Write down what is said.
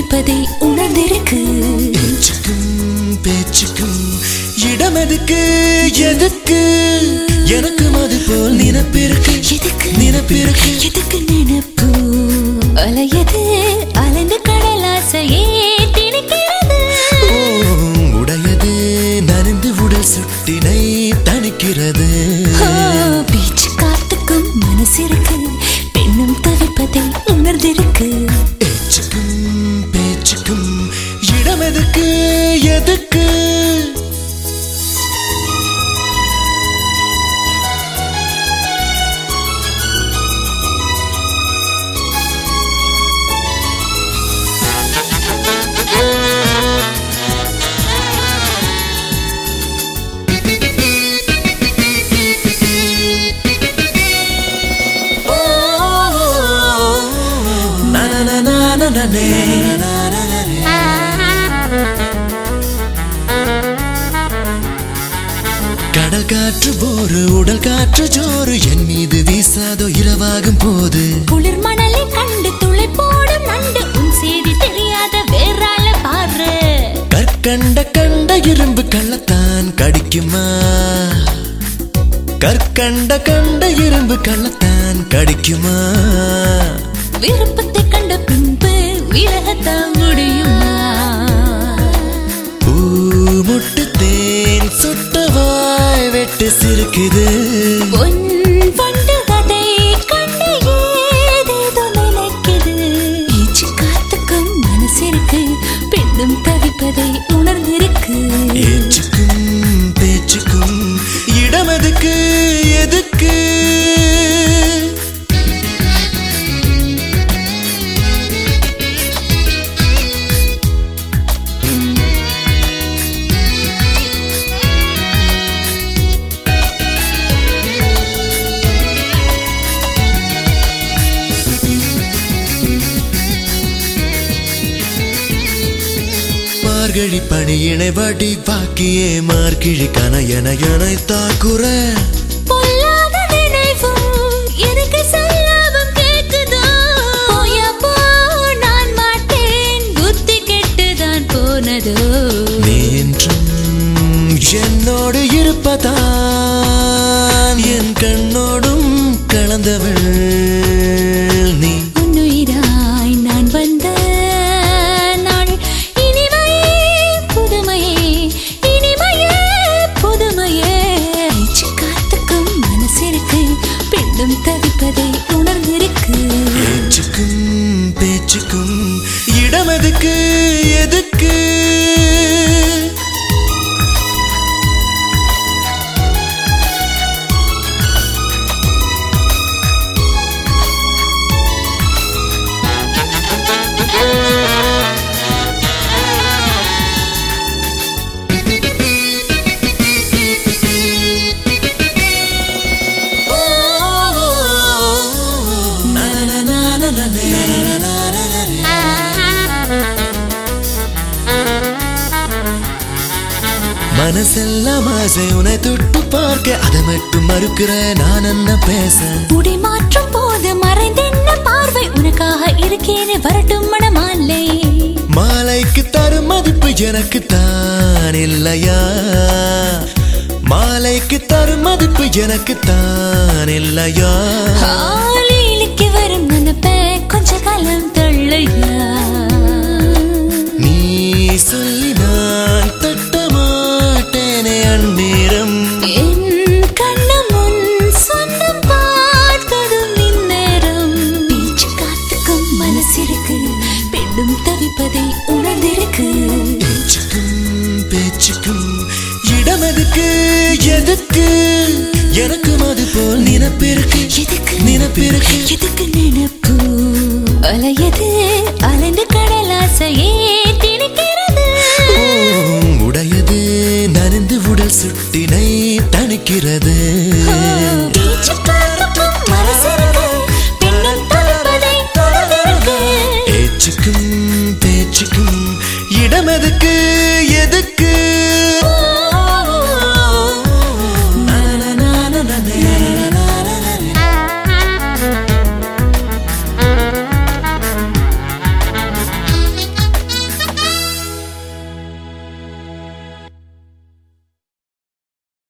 தவிப்பதை உணர்ந்திருக்கு பேச்சுக்கும் பேச்சுக்கும் இடம் எதுக்கு எதுக்கு எனக்கும் அது போல் நினைப்பிருக்கு எதுக்கு நினைப்பிருக்கு எதுக்கு நினைப்பு அலையது அலைந்து கடலாசையே திணிக்கிறது ஓ, உடையது நனைந்து உடல் சுட்டினை தணிக்கிறது ஓ, பீச்சு காத்துக்கும் மனசிருக்கு பெண்ணும் தவிப்பதை உணர்ந்திருக்கு பேச்சுக்கும் பேச்சுக்கும் இடம் எதுக்கு எதுக்கு Na na na na na na na கடல் காற்று போரு உடல் காற்று ஜோறு என் மீது வீசாதோ இரவாகும் போது குளிர் மணலை கண்டு துளை போடும் நண்டு உன் செய்தி தெரியாத வேறால பாரு கற்கண்ட கண்ட இரும்பு கள்ளத்தான் கடிக்குமா கற்கண்ட கண்ட இரும்பு கள்ளத்தான் கடிக்குமா விருப்பத்தை கண்ட பின்பு விலகத்தான் முடியுமா பூ முட்டு தேன் சுட்டவாய் வெட்டு சிரிக்குது பொன் பண்டு கதை கண்டு ஏதேதோ நினைக்குது ஈச்சு காத்துக்கும் மனசிருக்கு பெண்ணும் தவிப்பதை உணர்ந்திருக்கு ஏச்சுக்கும் பேச்சுக்கும் இடம் எதுக்கு எதுக்கு மார்கழி பணியினை வடி பாக்கியே மார்கிழி கனையன என தாக்குற பொல்லாத நினைவும் எனக்கு சொல்லாமல் கேக்குதோ போயா போ நான் மாட்டேன் புத்தி கெட்டுதான் போனதோ நீ என்றும் என்னோடு இருப்பதான் என் கண்ணோடும் கலந்தவள் நீ உன்னுயிராய் நான் வந்த நாள் இனிமையே புதுமையே இனிமையே புதுமையே ஐச்சு காத்துக்கும் மனசிருக்கு பெண்ணும் தவிப்பதை உணர்ந்திருக்கு பேச்சுக்கும் பேச்சுக்கும் இடம் எதுக்கு எதுக்கு மனசெல்லாம் ஆசை உன்னை தொட்டு பார்க்க அதை மட்டும் மறுக்கிற நான் என்ன பேச முடி மாற்றும் போது மறைந்தென்ன பார்வை உனக்காக இருக்கேனே வரட்டும் மனமாலை மாலைக்கு தரும் மதிப்பு எனக்கு தான் இல்லையா மாலைக்கு தரும் மதிப்பு எனக்கு தான் இல்லையா ஆளிலுக்கு வரும் நினைப்ப கொஞ்ச காலம் தள்ளையா நீ சொல்லி நான் தட்ட மாட்டேனே அந்நேரம் என் கண்ணு முன் சொந்தம் பார்த்ததும் இந்நேரம் பீச்சு காத்துக்கும் மனசிருக்கு பெண்ணும் தவிப்பதை உணர்ந்திருக்கு பேச்சுக்கும் பேச்சுக்கும் இடம் எதுக்கு எதுக்கு எனக்கும் அது போல் நினைப்பிருக்கு எதுக்கு நினைப்பிருக்கு எதுக்கு நினைப்பு அலையது அலைந்து கடலாசையே திணிக்கிறது ஓ, உடையது நனைந்து உடல் சுட்டினை தணிக்கிறது பீச்சு காத்துக்கும் மனசிருக்கு பெண்ணும் தவிப்பதை உணர்ந்திருக்கு பேச்சுக்கும் பேச்சுக்கும் இடம் எதுக்கு